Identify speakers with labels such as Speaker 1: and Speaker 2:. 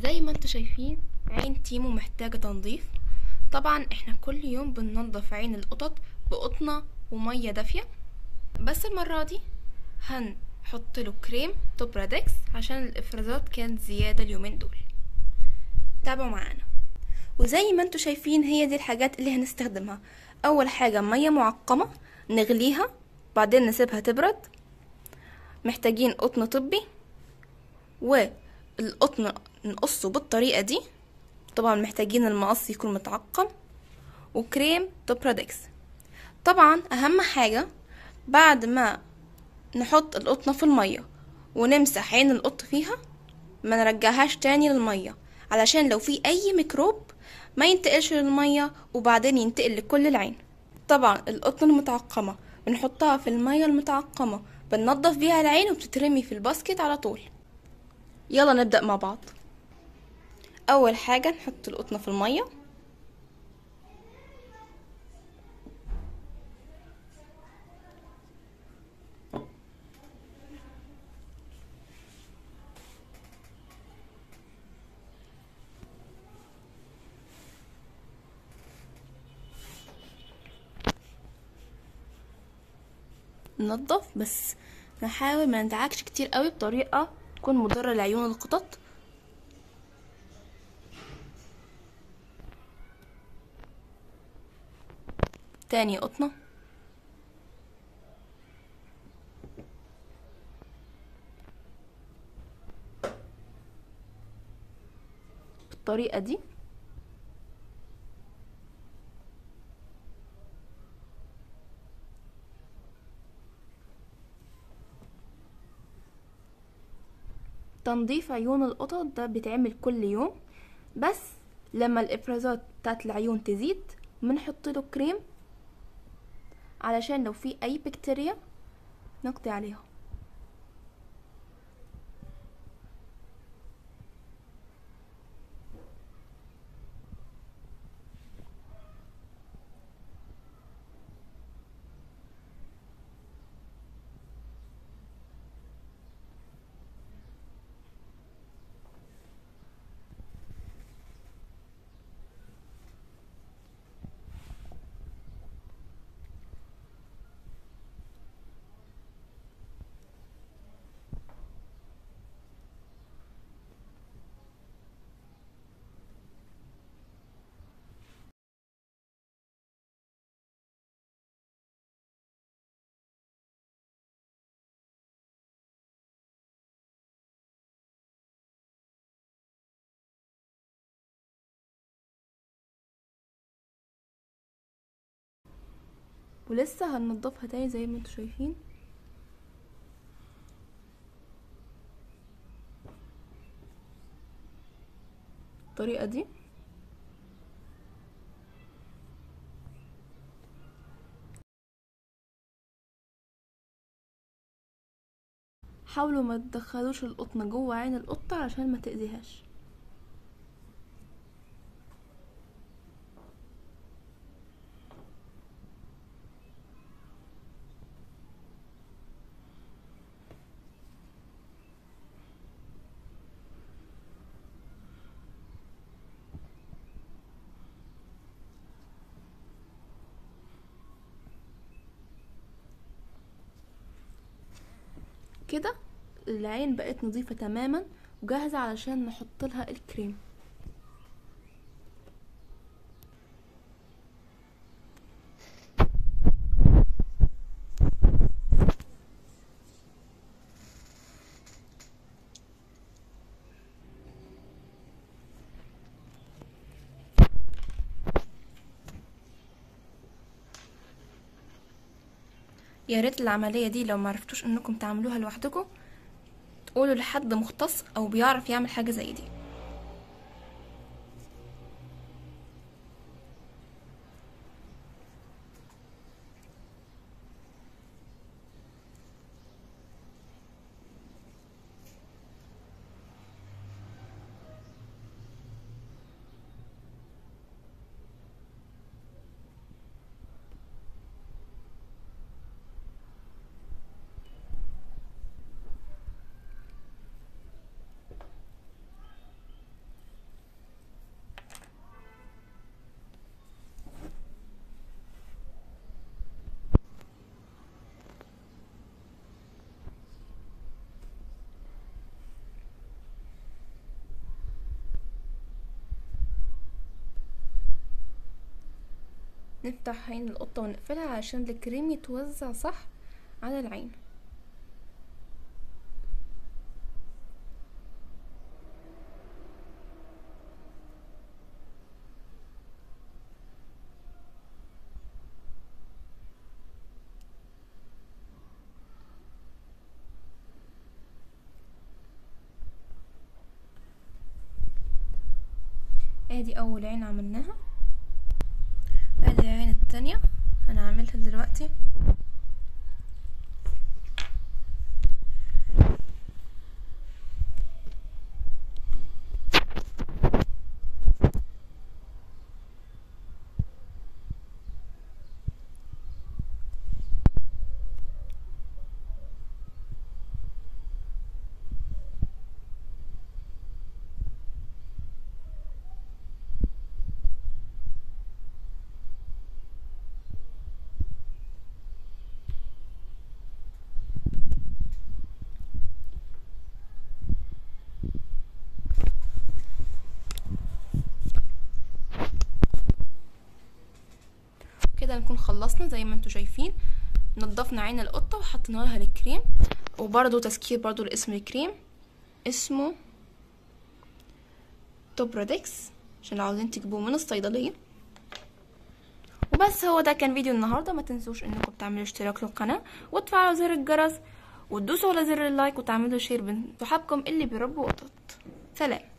Speaker 1: زي ما انتوا شايفين عين تيمو محتاجة تنظيف طبعا احنا كل يوم بننظف عين القطط بقطنة ومية دافية بس المرة دي هنحط له كريم توبرادكس عشان الافرازات كانت زيادة اليومين دول تابعوا معانا وزي ما انتوا شايفين هي دي الحاجات اللي هنستخدمها اول حاجة مية معقمة نغليها بعدين نسيبها تبرد محتاجين قطن طبي والقطن نقصه بالطريقة دي طبعا محتاجين المقص يكون متعقم وكريم توبرادكس طبعا اهم حاجة بعد ما نحط القطنة في المية ونمسح عين القط فيها ما نرجعهاش تاني للمية علشان لو في اي ميكروب ما ينتقلش للمية وبعدين ينتقل لكل العين طبعا القطن المتعقمة بنحطها في المية المتعقمة بننضف بيها العين وبتترمي في الباسكت على طول يلا نبدأ مع بعض أول حاجة نحط القطنة في المية ننضف بس نحاول ما ندعكش كتير قوي بطريقة تكون مضرة لعيون القطط تاني قطنة بالطريقة دي تنظيف عيون القطط ده بيتعمل كل يوم بس لما الافرازات بتاعت العيون تزيد بنحط له كريم علشان لو في اي بكتيريا نقضي عليها ولسه هننضفها تاني زي ما انتوا شايفين الطريقة دي حاولوا ما تدخلوش القطنة جوه عين القطة عشان ما تأذيهاش كده العين بقت نظيفة تماما وجاهزة علشان نحط لها الكريم يا ريت العملية دي لو معرفتوش انكم تعملوها لوحدكم تقولوا لحد مختص او بيعرف يعمل حاجة زي دي نفتح عين القطة ونقفلها عشان الكريم يتوزع صح على العين ادي اول عين عملناها ادي العين التانية هنعملها دلوقتي كده نكون خلصنا زي ما انتوا شايفين نضفنا عين القطة وحطينا لها الكريم وبرضو تذكير برضو لاسم الكريم اسمه توبرودكس عشان لو عاوزين تجيبوه من الصيدلية وبس هو ده كان فيديو النهاردة ما تنسوش انكم تعملوا اشتراك للقناة وتفعلوا زر الجرس وتدوسوا على زر اللايك وتعملوا شير بين صحابكم اللي بيربوا قطط سلام